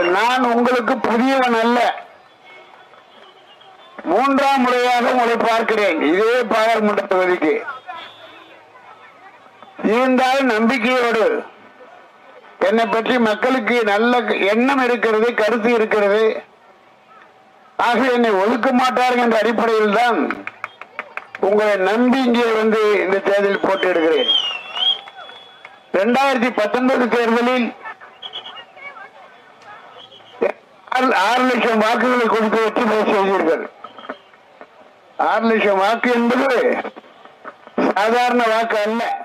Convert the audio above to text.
நான் உங்களுக்கு புதியவன் அல்ல மூன்றாம் முறையாக உங்களை பார்க்கிறேன் இதே பாராளுமன்ற தொகுதிக்கு இருந்தால் நம்பிக்கையோடு என்னை பற்றி மக்களுக்கு நல்ல எண்ணம் இருக்கிறது கருத்து இருக்கிறது ஆக என்னை ஒதுக்க மாட்டார்கள் என்ற அடிப்படையில் தான் உங்களை நம்பி இங்கே வந்து இந்த தேர்தலில் போட்டியிடுகிறேன் இரண்டாயிரத்தி பத்தொன்பது தேர்தலில் ஆறு- ஆறு லட்சம் வாக்குகளை கொடுத்து வெற்றி பெற செய்தீர்கள் ஆறு லட்சம் வாக்கு என்பது சாதாரண வாக்கு அல்ல